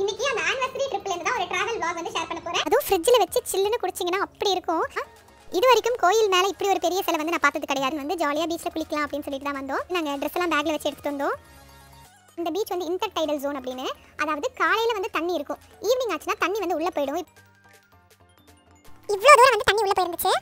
இன்னைக்கு அந்த ஆனிவர்சரி ட்ரிப்ல இருந்து தான் ஒரு டிராவல் vlog வந்து ஷேர் பண்ண போறேன் அதுவும் ஃப்ரிட்ஜில் வச்சு சில்லுன்னு குடிச்சிங்கன்னா அப்படி இருக்கும் ஆ, இது வரைக்கும் கோயில் மேலே இப்படி ஒரு பெரிய சிலை வந்து நான் பார்த்தது கிடையாது வந்து ஜாலியாக பீச்சில் குளிக்கலாம் அப்படின்னு சொல்லிட்டு தான் வந்தோம் நாங்கள் ட்ரெஸ் எல்லாம் பேக்கில் வச்சு எடுத்துட்டு வந்தோம் இந்த பீச் வந்து இன்டர் டைடல் ஜோன் அப்படின்னு அதாவது காலையில் வந்து தண்ணி இருக்கும் ஈவினிங் ஆச்சுன்னா தண்ணி வந்து உள்ளே போயிடும் இவ்வளோ தூரம் வந்து தண்ணி உள்ளே போயிருந்துச்சு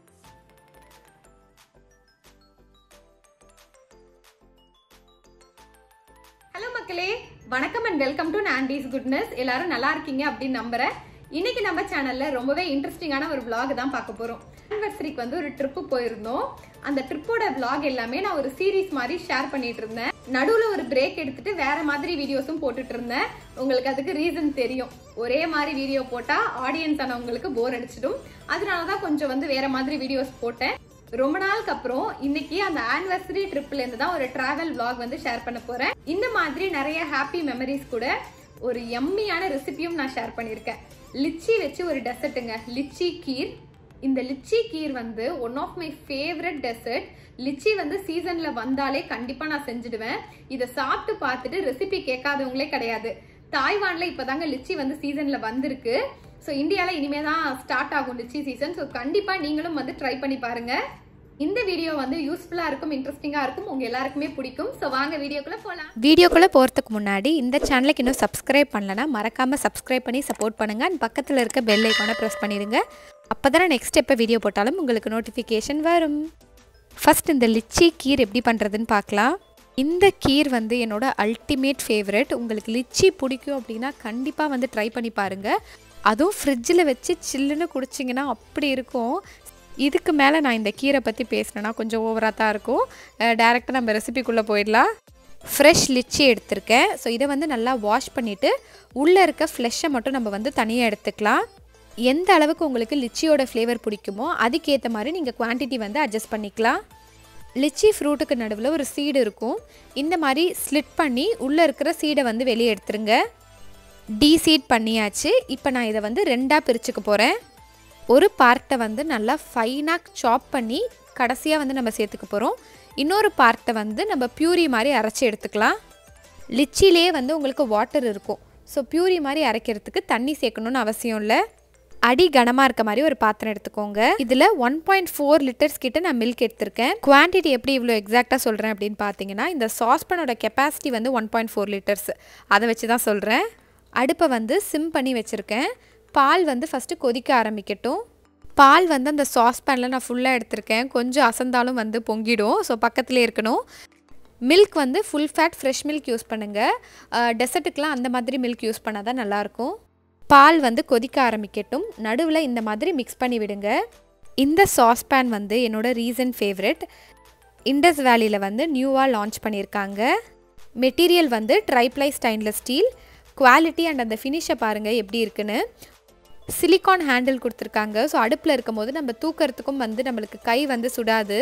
ஹலோ மக்களே வணக்கம் and welcome to Nandy's Goodness எல்லாரும் நல்லா இருக்கீங்க அப்படின்னு நம்புறேன் இன்னைக்கு நம்ம சேனல்ல ரொம்பவே இன்ட்ரெஸ்டிங்கான ஒரு vlog தான் பார்க்க போறோம் ஆனிவர்சரிக்கு வந்து ஒரு ட்ரிப்பு போயிருந்தோம் அந்த ட்ரிப்போட vlog எல்லாமே நான் ஒரு சீரிஸ் மாதிரி ஷேர் பண்ணிட்டு இருந்தேன் நடுவுல ஒரு பிரேக் எடுத்துட்டு வேற மாதிரி வீடியோஸும் போட்டுட்டு இருந்தேன் உங்களுக்கு அதுக்கு ரீசன் தெரியும் ஒரே மாதிரி வீடியோ போட்டா ஆடியன்ஸ் ஆனவங்களுக்கு போர் அடிச்சிடும் அதனால தான் கொஞ்சம் வந்து வேற மாதிரி வீடியோஸ் போட்டேன் ரொம்ப நாளுக்கு அப்புறம் இன்னைக்கு அந்த ஆனிவர்சரி ட்ரிப்ல இருந்து தான் ஒரு டிராவல் vlog வந்து ஷேர் பண்ண போறேன் இந்த மாதிரி நிறைய ஹாப்பி மெமரிஸ் கூட ஒரு எம்மியான ரெசிபியும் நான் ஷேர் பண்ணியிருக்கேன் லிச்சி வச்சு ஒரு டெசர்ட்டுங்க லிச்சி கீர் இந்த லிச்சி கீர் வந்து one of my favourite dessert lychee வந்து சீசன்ல வந்தாலே கண்டிப்பா நான் செஞ்சுடுவேன் இதை சாப்பிட்டு பார்த்துட்டு ரெசிபி கேட்காதவங்களே கிடையாது தாய்வான்ல இப்பதாங்க லிச்சி வந்து சீசன்ல வந்திருக்கு ஸோ இந்தியாவில் இனிமே தான் ஸ்டார்ட் ஆகும் லிச்சி சீசன் ஸோ கண்டிப்பாக நீங்களும் வந்து ட்ரை பண்ணி பாருங்க இந்த வீடியோ வந்து யூஸ்ஃபுல்லாக இருக்கும் இன்ட்ரெஸ்டிங்காக இருக்கும் உங்கள் எல்லாருக்குமே பிடிக்கும் ஸோ வாங்க வீடியோக்குள்ளே போகலாம் வீடியோக்குள்ளே போகிறதுக்கு முன்னாடி இந்த சேனலுக்கு இன்னும் சப்ஸ்கிரைப் பண்ணலனா மறக்காமல் சப்ஸ்கிரைப் பண்ணி சப்போர்ட் பண்ணுங்கள் அண்ட் பக்கத்தில் இருக்க பெல் ஐக்கானை ப்ரெஸ் பண்ணிடுங்க அப்போ தானே நெக்ஸ்ட் எப்போ வீடியோ போட்டாலும் உங்களுக்கு நோட்டிஃபிகேஷன் வரும் ஃபர்ஸ்ட் இந்த லிச்சி கீர் எப்படி பண்ணுறதுன்னு பார்க்கலாம் இந்த கீர் வந்து என்னோட அல்டிமேட் ஃபேவரட் உங்களுக்கு லிச்சி பிடிக்கும் அப்படின்னா கண்டிப்பாக வந்து ட்ரை பண்ணி பாருங்கள் அதுவும் ஃப்ரிட்ஜில் வச்சு சில்லுன்னு குடிச்சிங்கன்னா அப்படி இருக்கும் இதுக்கு மேலே நான் இந்த கீரை பற்றி பேசினேன்னா கொஞ்சம் ஓவராக தான் இருக்கும் டேரெக்டாக நம்ம ரெசிபிக்குள்ளே போயிடலாம் ஃப்ரெஷ் லிச்சி எடுத்திருக்கேன் ஸோ இதை வந்து நல்லா வாஷ் பண்ணிவிட்டு உள்ளே இருக்க ஃப்ளெஷ்ஷை மட்டும் நம்ம வந்து தனியாக எடுத்துக்கலாம் எந்த அளவுக்கு உங்களுக்கு லிச்சியோட ஃப்ளேவர் பிடிக்குமோ அதுக்கேற்ற மாதிரி நீங்கள் குவான்டிட்டி வந்து அட்ஜஸ்ட் பண்ணிக்கலாம் லிச்சி ஃப்ரூட்டுக்கு நடுவில் ஒரு சீடு இருக்கும் இந்த மாதிரி ஸ்லிட் பண்ணி உள்ளே இருக்கிற சீடை வந்து வெளியே எடுத்துருங்க டீசீட் பண்ணியாச்சு இப்போ நான் இதை வந்து ரெண்டாக பிரிச்சுக்க போகிறேன் ஒரு பார்ட்டை வந்து நல்லா ஃபைனாக சாப் பண்ணி கடைசியாக வந்து நம்ம சேர்த்துக்க போகிறோம் இன்னொரு பார்ட்டை வந்து நம்ம பியூரி மாதிரி அரைச்சி எடுத்துக்கலாம் லிச்சிலே வந்து உங்களுக்கு வாட்டர் இருக்கும் ஸோ பியூரி மாதிரி அரைக்கிறதுக்கு தண்ணி சேர்க்கணும்னு அவசியம் இல்லை அடி கனமாக இருக்க மாதிரி ஒரு பாத்திரம் எடுத்துக்கோங்க இதில் ஒன் பாயிண்ட் ஃபோர் லிட்டர்ஸ் கிட்ட நான் மில்க் எடுத்திருக்கேன் குவான்டிட்டி எப்படி இவ்வளோ எக்ஸாக்டாக சொல்கிறேன் அப்படின்னு பார்த்தீங்கன்னா இந்த சாஸ்பனோட கெப்பாசிட்டி வந்து ஒன் பாயிண்ட் ஃபோர் லிட்டர்ஸ் அதை வச்சு தான் சொல்கிறேன் அடுப்பை வந்து சிம் பண்ணி வச்சுருக்கேன் பால் வந்து ஃபஸ்ட்டு கொதிக்க ஆரம்பிக்கட்டும் பால் வந்து அந்த சாஸ்பேனில் நான் ஃபுல்லாக எடுத்திருக்கேன் கொஞ்சம் அசந்தாலும் வந்து பொங்கிடும் ஸோ பக்கத்துலேயே இருக்கணும் மில்க் வந்து full fat fresh milk use பண்ணுங்கள் டெசர்ட்டுக்கெலாம் அந்த மாதிரி மில்க் யூஸ் பண்ணால் தான் நல்லாயிருக்கும் பால் வந்து கொதிக்க ஆரம்பிக்கட்டும் நடுவில் இந்த மாதிரி மிக்ஸ் பண்ணி விடுங்க இந்த சாஸ்பேன் வந்து என்னோட ரீசன் ஃபேவரட் இண்டஸ் வேலியில் வந்து நியூவாக லான்ச் பண்ணியிருக்காங்க மெட்டீரியல் வந்து triply stainless steel quality and அந்த ஃபினிஷை பாருங்கள் எப்படி இருக்குன்னு சிலிக்கான் ஹேண்டில் கொடுத்துருக்காங்க ஸோ அடுப்பில் இருக்கும் போது நம்ம தூக்கிறதுக்கும் வந்து நம்மளுக்கு கை வந்து சுடாது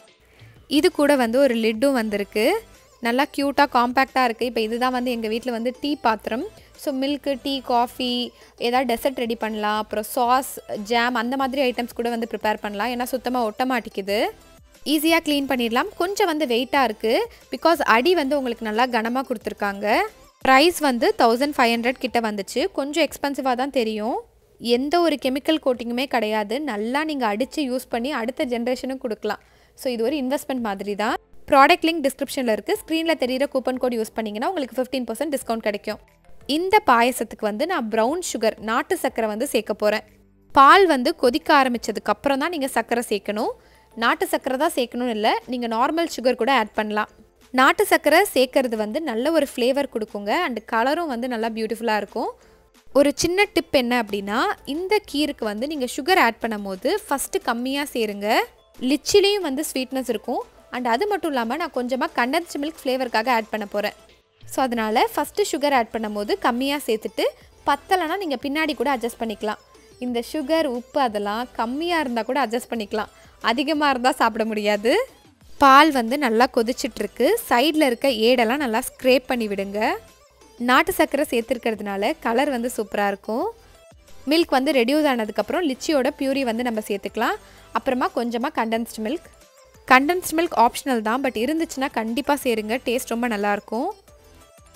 இது கூட வந்து ஒரு லிட்டும் வந்திருக்கு நல்லா க்யூட்டாக காம்பேக்டாக இருக்குது இப்போ இதுதான் வந்து எங்கள் வீட்டில் வந்து டீ பாத்திரம் ஸோ மில்க்கு டீ காஃபி ஏதாவது டெசர்ட் ரெடி பண்ணலாம் அப்புறம் சாஸ் ஜாம் அந்த மாதிரி ஐட்டம்ஸ் கூட வந்து ப்ரிப்பேர் பண்ணலாம் ஏன்னா சுத்தமாக ஒட்ட மாட்டேங்குது ஈஸியாக க்ளீன் பண்ணிடலாம் கொஞ்சம் வந்து வெயிட்டாக இருக்குது பிகாஸ் அடி வந்து உங்களுக்கு நல்லா கனமாக கொடுத்துருக்காங்க ப்ரைஸ் வந்து தௌசண்ட் ஃபைவ் ஹண்ட்ரட் கிட்ட வந்துச்சு கொஞ்சம் எக்ஸ்பென்சிவாக தான் தெரியும் எந்த ஒரு கெமிக்கல் கோட்டிங்குமே கிடையாது நல்லா நீங்கள் அடித்து யூஸ் பண்ணி அடுத்த ஜென்ரேஷனுக்கு கொடுக்கலாம் ஸோ இது ஒரு இன்வெஸ்ட்மெண்ட் மாதிரி தான் ப்ராடக்ட் லிங்க் டிஸ்கிரிப்ஷனில் இருக்குது ஸ்க்ரீனில் தெரியிற கூப்பன் கோட் யூஸ் பண்ணிங்கன்னா உங்களுக்கு ஃபிஃப்டீன் பர்சன்ட் டிஸ்கவுண்ட் கிடைக்கும் இந்த பாயசத்துக்கு வந்து நான் ப்ரௌன் சுகர் நாட்டு சர்க்கரை வந்து சேர்க்க போகிறேன் பால் வந்து கொதிக்க ஆரம்பித்ததுக்கு அப்புறம் தான் நீங்கள் சர்க்கரை சேர்க்கணும் நாட்டு சர்க்கரை தான் சேர்க்கணும்னு இல்லை நீங்கள் நார்மல் சுகர் கூட ஆட் பண்ணலாம் நாட்டு சர்க்கரை சேர்க்கறது வந்து நல்ல ஒரு ஃப்ளேவர் கொடுக்குங்க அண்ட் கலரும் வந்து நல்லா பியூட்டிஃபுல்லாக இருக்கும் ஒரு சின்ன டிப் என்ன அப்படின்னா இந்த கீருக்கு வந்து நீங்கள் சுகர் ஆட் பண்ணும்போது ஃபஸ்ட்டு கம்மியாக சேருங்க லிச்சிலையும் வந்து ஸ்வீட்னஸ் இருக்கும் அண்ட் அது மட்டும் இல்லாமல் நான் கொஞ்சமாக கண்டன்ஸ்ட் மில்க் ஃப்ளேவருக்காக ஆட் பண்ண போகிறேன் ஸோ அதனால் ஃபஸ்ட்டு சுகர் ஆட் பண்ணும்போது கம்மியாக சேர்த்துட்டு பத்தலைன்னா நீங்கள் பின்னாடி கூட அட்ஜஸ்ட் பண்ணிக்கலாம் இந்த சுகர் உப்பு அதெல்லாம் கம்மியாக இருந்தால் கூட அட்ஜஸ்ட் பண்ணிக்கலாம் அதிகமாக இருந்தால் சாப்பிட முடியாது பால் வந்து நல்லா கொதிச்சிட்ருக்கு சைடில் இருக்க ஏடெல்லாம் நல்லா ஸ்க்ரேப் பண்ணி விடுங்க நாட்டு சர்க்கரை சேர்த்துருக்கிறதுனால கலர் வந்து சூப்பராக இருக்கும் மில்க் வந்து ரெடியூஸ் ஆனதுக்கப்புறம் லிச்சியோட பியூரி வந்து நம்ம சேர்த்துக்கலாம் அப்புறமா கொஞ்சமாக condensed milk condensed milk optional தான் பட் இருந்துச்சுன்னா கண்டிப்பாக சேருங்க டேஸ்ட் ரொம்ப நல்லாயிருக்கும்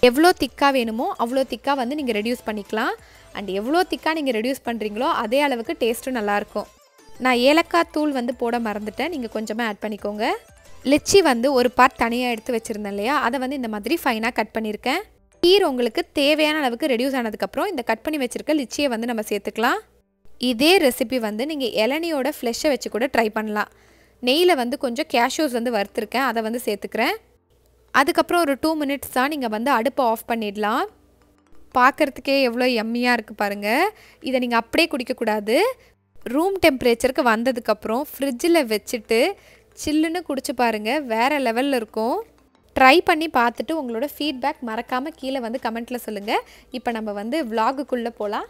எவ்வளோ திக்காக வேணுமோ அவ்வளோ திக்காக வந்து நீங்கள் ரெடியூஸ் பண்ணிக்கலாம் அண்ட் எவ்வளோ திக்காக நீங்கள் ரெடியூஸ் பண்ணுறீங்களோ அதே அளவுக்கு டேஸ்ட்டும் நல்லாயிருக்கும் நான் ஏலக்காய் தூள் வந்து போட மறந்துட்டேன் நீங்கள் கொஞ்சமாக ஆட் பண்ணிக்கோங்க லிச்சி வந்து ஒரு பார்ட் தனியாக எடுத்து வச்சுருந்தேன் இல்லையா அதை வந்து இந்த மாதிரி ஃபைனாக கட் பண்ணியிருக்கேன் கீர் உங்களுக்கு தேவையான அளவுக்கு ரெடியூஸ் ஆனதுக்கப்புறம் இந்த கட் பண்ணி வச்சுருக்க லிச்சியை வந்து நம்ம சேர்த்துக்கலாம் இதே ரெசிபி வந்து நீங்கள் இளநியோட ஃப்ளெஷ்ஷை வச்சு கூட ட்ரை பண்ணலாம் நெய்யில் வந்து கொஞ்சம் கேஷ்யூஸ் வந்து வறுத்துருக்கேன் அதை வந்து சேர்த்துக்கிறேன் அதுக்கப்புறம் ஒரு டூ மினிட்ஸ் தான் நீங்கள் வந்து அடுப்பை ஆஃப் பண்ணிடலாம் பார்க்குறதுக்கே எவ்வளோ எம்மியாக இருக்குது பாருங்கள் இதை நீங்கள் அப்படியே குடிக்கக்கூடாது ரூம் டெம்பரேச்சருக்கு வந்ததுக்கப்புறம் ஃப்ரிட்ஜில் வச்சுட்டு சில்லுன்னு குடிச்சு பாருங்கள் வேறு லெவலில் இருக்கும் ட்ரை பண்ணி பார்த்துட்டு உங்களோட ஃபீட்பேக் மறக்காமல் கீழே வந்து கமெண்ட்டில் சொல்லுங்கள் இப்போ நம்ம வந்து விலாகுக்குள்ளே போகலாம்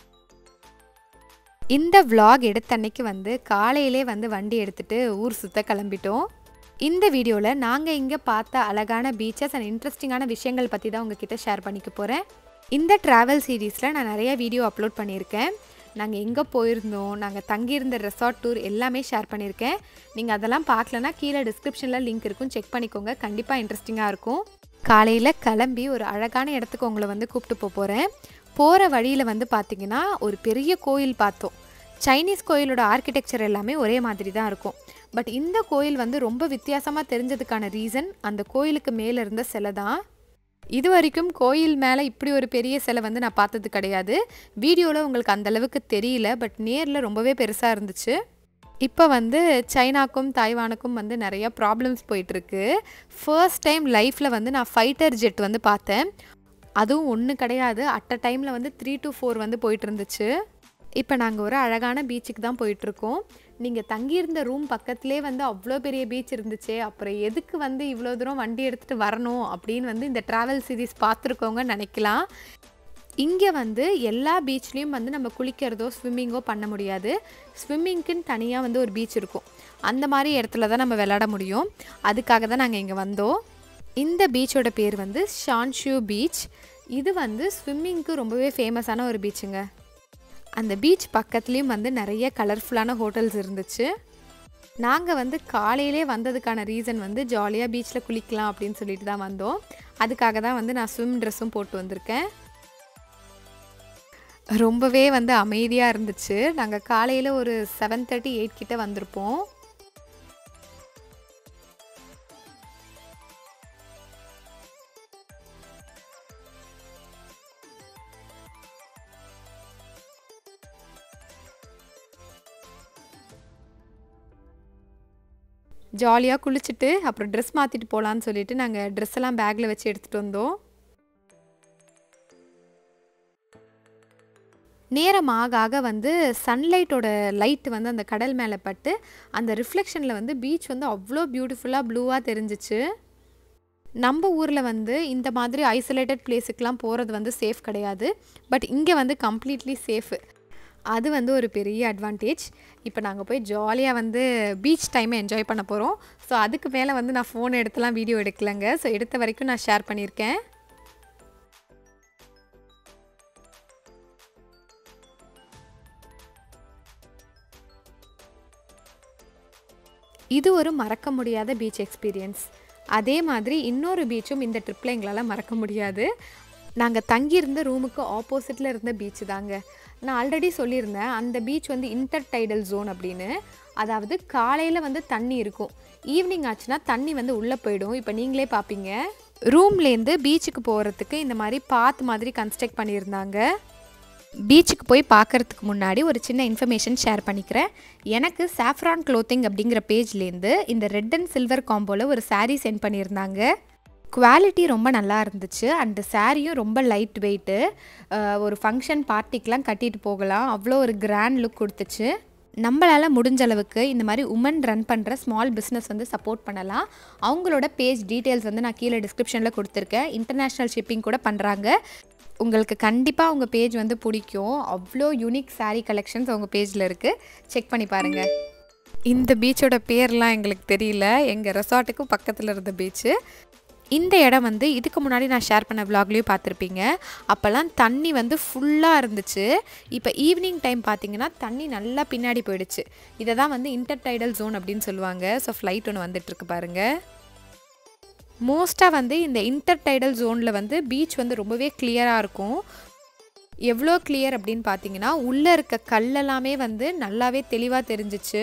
இந்த vlog எடுத்த அன்னைக்கு வந்து காலையிலே வந்து வண்டி எடுத்துகிட்டு ஊர் சுத்த கிளம்பிட்டோம் இந்த வீடியோவில் நாங்கள் இங்கே பார்த்த அழகான பீச்சஸ் அண்ட் இன்ட்ரெஸ்டிங்கான விஷயங்கள் பற்றி தான் உங்ககிட்ட ஷேர் பண்ணிக்க போகிறேன் இந்த ட்ராவல் சீரீஸில் நான் நிறைய வீடியோ அப்லோட் பண்ணியிருக்கேன் நாங்கள் எங்கே போயிருந்தோம் நாங்கள் தங்கியிருந்த ரெசார்ட் டூர் எல்லாமே ஷேர் பண்ணியிருக்கேன் நீங்கள் அதெல்லாம் பார்க்கலனா கீழே டிஸ்கிரிப்ஷனில் லிங்க் இருக்கும் செக் பண்ணிக்கோங்க கண்டிப்பாக இன்ட்ரெஸ்டிங்காக இருக்கும் காலையில் கிளம்பி ஒரு அழகான இடத்துக்கு உங்களை வந்து கூப்பிட்டு போக போகிறேன் போகிற வழியில் வந்து பார்த்திங்கன்னா ஒரு பெரிய கோயில் பார்த்தோம் சைனீஸ் கோயிலோட ஆர்கிடெக்சர் எல்லாமே ஒரே மாதிரி தான் இருக்கும் பட் இந்த கோயில் வந்து ரொம்ப வித்தியாசமாக தெரிஞ்சதுக்கான ரீசன் அந்த கோயிலுக்கு மேலே இருந்த சிலை தான் இது வரைக்கும் கோயில் மேலே இப்படி ஒரு பெரிய சிலை வந்து நான் பார்த்தது கிடையாது வீடியோவில் உங்களுக்கு அந்த அளவுக்கு தெரியல பட் நேரில் ரொம்பவே பெருசாக இருந்துச்சு இப்போ வந்து சைனாக்கும் தாய்வானுக்கும் வந்து நிறைய ப்ராப்ளம்ஸ் போயிட்டுருக்கு ஃபர்ஸ்ட் டைம் லைஃப்பில் வந்து நான் ஃபைட்டர் ஜெட் வந்து பார்த்தேன் அதுவும் ஒன்று கிடையாது அட் அ டைமில் வந்து த்ரீ டு ஃபோர் வந்து போயிட்டு இருந்துச்சு இப்போ நாங்கள் ஒரு அழகான பீச்சுக்கு தான் போயிட்டுருக்கோம் நீங்கள் தங்கியிருந்த ரூம் பக்கத்துலேயே வந்து அவ்வளோ பெரிய பீச் இருந்துச்சே அப்புறம் எதுக்கு வந்து இவ்வளோ தூரம் வண்டி எடுத்துகிட்டு வரணும் அப்படின்னு வந்து இந்த ட்ராவல் சீரீஸ் பார்த்துருக்கோங்க நினைக்கலாம் இங்கே வந்து எல்லா பீச்லேயும் வந்து நம்ம குளிக்கிறதோ ஸ்விம்மிங்கோ பண்ண முடியாது ஸ்விம்மிங்க்குன்னு தனியாக வந்து ஒரு பீச் இருக்கும் அந்த மாதிரி இடத்துல தான் நம்ம விளையாட முடியும் அதுக்காக தான் நாங்கள் இங்கே வந்தோம் இந்த பீச்சோட பேர் வந்து ஷான்ஷூ பீச் இது வந்து ஸ்விம்மிங்க்கு ரொம்பவே ஃபேமஸான ஒரு பீச்சுங்க அந்த பீச் பக்கத்துலேயும் வந்து நிறைய கலர்ஃபுல்லான ஹோட்டல்ஸ் இருந்துச்சு நாங்கள் வந்து காலையிலே வந்ததுக்கான ரீசன் வந்து ஜாலியாக பீச்சில் குளிக்கலாம் அப்படின்னு சொல்லிட்டு தான் வந்தோம் அதுக்காக தான் வந்து நான் ஸ்விம் ட்ரெஸ்ஸும் போட்டு வந்திருக்கேன் ரொம்பவே வந்து அமைதியாக இருந்துச்சு நாங்கள் காலையில் ஒரு செவன் தேர்ட்டி எயிட் கிட்ட வந்திருப்போம் ஜாலியாக குளிச்சுட்டு அப்புறம் ட்ரெஸ் மாற்றிட்டு போகலான்னு சொல்லிட்டு நாங்கள் ட்ரெஸ் எல்லாம் பேக்கில் வச்சு எடுத்துகிட்டு வந்தோம் நேரம் ஆக ஆக வந்து சன்லைட்டோட லைட் வந்து அந்த கடல் மேலே பட்டு அந்த ரிஃப்ளெக்ஷனில் வந்து பீச் வந்து அவ்வளோ பியூட்டிஃபுல்லாக ப்ளூவாக தெரிஞ்சிச்சு நம்ம ஊரில் வந்து இந்த மாதிரி ஐசோலேட்டட் பிளேஸுக்கெலாம் போகிறது வந்து சேஃப் கிடையாது பட் இங்கே வந்து கம்ப்ளீட்லி சேஃபு அது வந்து ஒரு பெரிய அட்வான்டேஜ் இப்போ நாங்கள் போய் ஜாலியாக வந்து பீச் டைமை என்ஜாய் பண்ண போகிறோம் ஸோ அதுக்கு மேலே வந்து நான் ஃபோன் எடுத்துலாம் வீடியோ எடுக்கலைங்க ஸோ எடுத்த வரைக்கும் நான் ஷேர் பண்ணியிருக்கேன் இது ஒரு மறக்க முடியாத பீச் எக்ஸ்பீரியன்ஸ் அதே மாதிரி இன்னொரு பீச்சும் இந்த ட்ரிப்பில் எங்களால் மறக்க முடியாது நாங்கள் தங்கியிருந்த ரூமுக்கு ஆப்போசிட்டில் இருந்த பீச் தாங்க நான் ஆல்ரெடி சொல்லியிருந்தேன் அந்த பீச் வந்து இன்டர் டைடல் ஜோன் அப்படின்னு அதாவது காலையில் வந்து தண்ணி இருக்கும் ஈவினிங் ஆச்சுன்னா தண்ணி வந்து உள்ளே போயிடும் இப்போ நீங்களே பார்ப்பீங்க ரூம்லேருந்து பீச்சுக்கு போகிறதுக்கு இந்த மாதிரி பாத் மாதிரி கன்ஸ்ட்ரக்ட் பண்ணியிருந்தாங்க பீச்சுக்கு போய் பார்க்கறதுக்கு முன்னாடி ஒரு சின்ன இன்ஃபர்மேஷன் ஷேர் பண்ணிக்கிறேன் எனக்கு சாஃப்ரான் க்ளோத்திங் அப்படிங்கிற பேஜ்லேருந்து இந்த ரெட் அண்ட் சில்வர் காம்போவில் ஒரு saree சென்ட் பண்ணியிருந்தாங்க குவாலிட்டி ரொம்ப நல்லா இருந்துச்சு அண்டு சாரியும் ரொம்ப லைட் வெயிட்டு ஒரு ஃபங்க்ஷன் பார்ட்டிக்கெலாம் கட்டிட்டு போகலாம் அவ்வளோ ஒரு கிராண்ட் லுக் கொடுத்துச்சு நம்மளால் முடிஞ்ச அளவுக்கு இந்த மாதிரி உமன் ரன் பண்ணுற ஸ்மால் பிஸ்னஸ் வந்து சப்போர்ட் பண்ணலாம் அவங்களோட பேஜ் டீட்டெயில்ஸ் வந்து நான் கீழே டிஸ்கிரிப்ஷனில் கொடுத்துருக்கேன் இன்டர்நேஷ்னல் ஷிப்பிங் கூட பண்ணுறாங்க உங்களுக்கு கண்டிப்பாக உங்கள் பேஜ் வந்து பிடிக்கும் அவ்வளோ யூனிக் saree கலெக்ஷன்ஸ் உங்கள் பேஜில் இருக்குது செக் பண்ணி பாருங்கள் இந்த பீச்சோட பேர்லாம் எங்களுக்கு தெரியல எங்கள் ரெசார்ட்டுக்கும் பக்கத்தில் இருந்த பீச்சு இந்த இடம் வந்து இதுக்கு முன்னாடி நான் ஷேர் பண்ண விலாக்லேயும் பார்த்துருப்பீங்க அப்போல்லாம் தண்ணி வந்து ஃபுல்லாக இருந்துச்சு இப்போ ஈவினிங் டைம் பார்த்தீங்கன்னா தண்ணி நல்லா பின்னாடி போயிடுச்சு இதை தான் வந்து இன்டர் டைடல் ஜோன் அப்படின்னு சொல்லுவாங்க ஸோ ஃப்ளைட் ஒன்று வந்துட்டுருக்கு பாருங்கள் மோஸ்ட்டாக வந்து இந்த இன்டர்டைடல் ஜோனில் வந்து பீச் வந்து ரொம்பவே கிளியராக இருக்கும் எவ்வளோ கிளியர் அப்படின்னு பார்த்தீங்கன்னா உள்ளே இருக்க கல்லெல்லாமே வந்து நல்லாவே தெளிவாக தெரிஞ்சிச்சு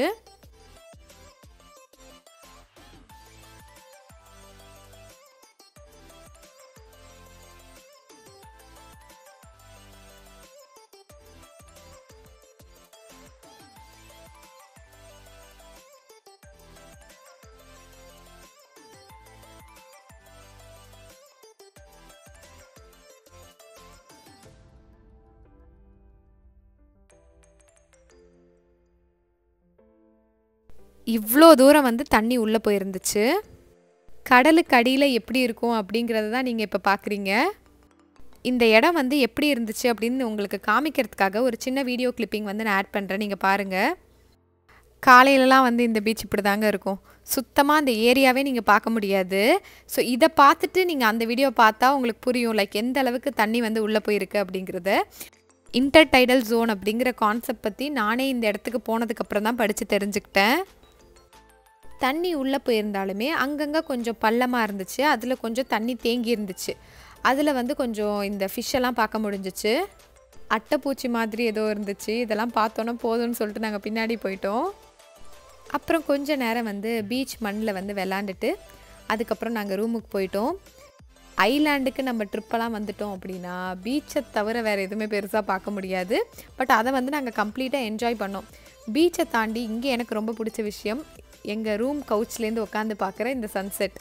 இவ்வளோ தூரம் வந்து தண்ணி உள்ளே போயிருந்துச்சு கடலுக்கு அடியில் எப்படி இருக்கும் அப்படிங்கிறத தான் நீங்கள் இப்போ பார்க்குறீங்க இந்த இடம் வந்து எப்படி இருந்துச்சு அப்படின்னு உங்களுக்கு காமிக்கிறதுக்காக ஒரு சின்ன வீடியோ கிளிப்பிங் வந்து நான் ஆட் பண்ணுறேன் நீங்கள் பாருங்கள் காலையிலலாம் வந்து இந்த பீச் இப்படி தாங்க இருக்கும் சுத்தமாக அந்த ஏரியாவே நீங்கள் பார்க்க முடியாது ஸோ இதை பார்த்துட்டு நீங்கள் அந்த வீடியோ பார்த்தா உங்களுக்கு புரியும் லைக் எந்த அளவுக்கு தண்ணி வந்து உள்ளே போயிருக்கு அப்படிங்கிறத இன்டர்டைடல் ஜோன் அப்படிங்கிற கான்செப்ட் பற்றி நானே இந்த இடத்துக்கு போனதுக்கப்புறம் தான் படித்து தெரிஞ்சுக்கிட்டேன் தண்ணி உள்ளே போயிருந்தாலுமே அங்கங்கே கொஞ்சம் பள்ளமாக இருந்துச்சு அதில் கொஞ்சம் தண்ணி தேங்கி இருந்துச்சு அதில் வந்து கொஞ்சம் இந்த ஃபிஷ்ஷெல்லாம் பார்க்க முடிஞ்சிச்சு அட்டைப்பூச்சி மாதிரி ஏதோ இருந்துச்சு இதெல்லாம் பார்த்தோன்னே போதும்னு சொல்லிட்டு நாங்கள் பின்னாடி போயிட்டோம் அப்புறம் கொஞ்ச நேரம் வந்து பீச் மண்ணில் வந்து விளாண்டுட்டு அதுக்கப்புறம் நாங்கள் ரூமுக்கு போயிட்டோம் ஐலாண்டுக்கு நம்ம ட்ரிப்பெல்லாம் வந்துட்டோம் அப்படின்னா பீச்சை தவிர வேறு எதுவுமே பெருசாக பார்க்க முடியாது பட் அதை வந்து நாங்கள் கம்ப்ளீட்டாக என்ஜாய் பண்ணோம் பீச்சை தாண்டி இங்கே எனக்கு ரொம்ப பிடிச்ச விஷயம் எங்கள் ரூம் கவுச்லேருந்து உட்காந்து பார்க்குற இந்த சன்செட்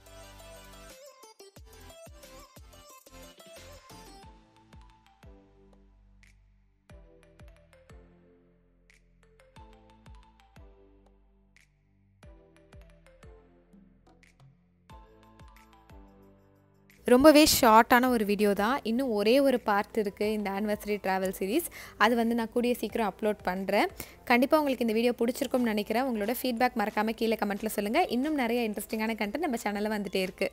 ரொம்பவே ஷார்ட்டான ஒரு வீடியோ தான் இன்னும் ஒரே ஒரு பார்ட் இருக்குது இந்த ஆனிவர்சரி ட்ராவல் சீரிஸ் அது வந்து நான் கூடிய சீக்கிரம் அப்லோட் பண்ணுறேன் கண்டிப்பாக உங்களுக்கு இந்த வீடியோ பிடிச்சிருக்கும்னு நினைக்கிறேன் உங்களோட ஃபீட்பேக் மறக்காமல் கீழே கமெண்ட்டில் சொல்லுங்கள் இன்னும் நிறைய இன்ட்ரெஸ்டிங்கான கண்டென்ட் நம்ம சேனலில் வந்துட்டே இருக்குது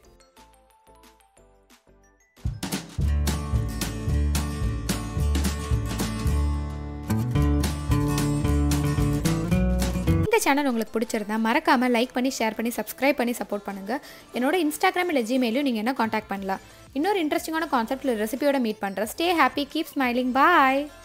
இந்த சேனல் உங்களுக்கு பிடிச்சிருந்தா மறக்காமல் லைக் பண்ணி ஷேர் பண்ணி சப்ஸ்கிரைப் பண்ணி சப்போர்ட் பண்ணுங்கள் என்னோட இன்ஸ்டாகிராம் இல்லை ஜிமெயிலும் நீங்கள் என்ன காண்டாக்ட் பண்ணலாம் இன்னொரு இன்ட்ரெஸ்டிங்கான கான்செப்ட் ரெசிபியோட மீட் பண்ணுறேன் ஸ்டே ஹாப்பி கீப் ஸ்மைலிங் பாய்